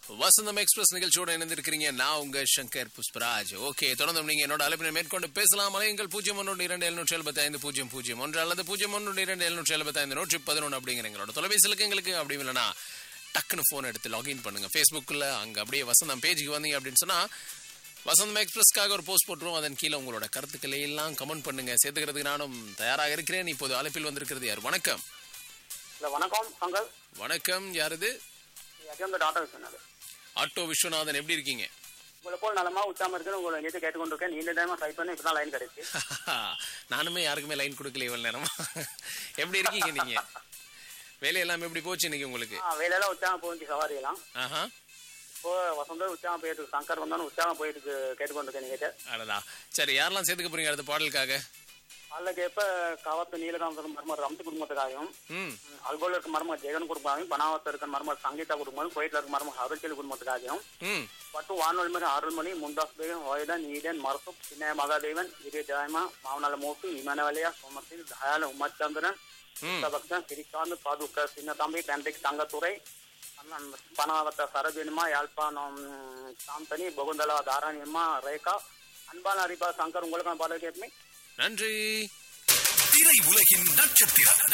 வசந்தம் express நிகழ்ச்சியோட இணைந்திருக்கிறீங்க நான் உங்க சங்கர் புஷ்பராஜ் ஓகே தொடர்ந்து நீங்க என்னோட அழைப்பினை மேற்கொண்டு பேசலாம் அலையுங்கள் பூஜ்ஜியம் ஒன்று இரண்டு எழுநூற்றி எழுபத்தி ஐந்து பூஜ்ஜியம் பூஜ்ஜியம் ஒன்று அல்லது பூஜ்ஜியம் ஒன்று இரண்டு எழுநூற்றி எழுபத்தி ஐந்து நூற்றி பதினொன்று அப்படிங்கிற எங்களோட தொலைபேசிலுக்கு எங்களுக்கு அப்படி இல்லைனா டக்குன்னு ஃபோன் எடுத்து லாகின் பண்ணுங்க ஃபேஸ்புக்கில் அங்கே அப்படியே வசந்தம் பேஜுக்கு வந்தீங்க அப்படின்னு சொன்னா வசந்தம் எக்ஸ்பிரஸ்க்காக ஒரு போஸ்ட் போட்டுருவோம் அதன் கீழே உங்களோட கருத்துக்களை எல்லாம் கமெண்ட் பண்ணுங்க சேர்த்துக்கிறதுக்கு நானும் தயாராக இருக்கிறேன் இப்போது அழைப்பில் வந்திருக்கிறது யார் வணக்கம் இல்ல வணக்கம் சங்கர் வணக்கம் யாரது எங்க டாக்டர் சொன்னது ஆட்டோ விஸ்வநாதன் எப்படி இருக்கீங்க உங்களை போல் நலமா உச்சாம இருக்குன்னு உங்களை நேற்று கேட்டுக்கொண்டிருக்கேன் நீண்ட டைமா ட்ரை பண்ணி இப்பதான் லைன் கிடைச்சு நானுமே யாருக்குமே லைன் கொடுக்கல இவ்வளவு நேரமா எப்படி இருக்கீங்க நீங்க வேலையெல்லாம் எப்படி போச்சு இன்னைக்கு உங்களுக்கு ஆ, வேலையெல்லாம் உச்சாம போயிட்டு சவாரி எல்லாம் ஆஹா இப்போ வசந்தம் உச்சாம போயிட்டு சங்கர் வந்தாலும் உச்சாம போயிட்டு கேட்டுக்கொண்டிருக்கேன் நீங்க அடடா சரி யாரெல்லாம் சேர்த்துக்க போறீங்க அடுத்த பாடலுக்காக அல்லக்கு எப்ப காவத்து நீலகாந்தன் மர்மர் ரம்தி குடும்பத்துக்காகவும் ம் அல்கோல இருக்க மர்மர் ஜெகன் குடும்பமாகவும் பனாவத்தில் இருக்க மர்மர் சங்கீதா குடும்பம் குவைட்ல இருக்க மர்மர் அருள்செல் குடும்பத்துக்காகவும் ம் பட்டு வானொலிமர் அருள்மணி முந்தாஸ் பேகம் ஹோயதன் நீதன் மரசுப் சின்ன மகாதேவன் இரிய ஜாயமா மாவனால மூர்த்தி இமானவலியா சோமசில் தயால உமச்சந்திரன் ம் பக்தன் சிரிகாந்த் பாதுக்க சின்ன தம்பி பெண்டிக் தங்கத்துறை அண்ணன் பணவத்த சரஜினிமா யாழ்ப்பாணம் சாந்தனி பகுந்தலா தாராணியம்மா ரேகா அன்பான அரிபா சங்கர் உங்களுக்கான பாடல் கேட்பேன் நன்றி திரை உலகின் நட்சத்திரம்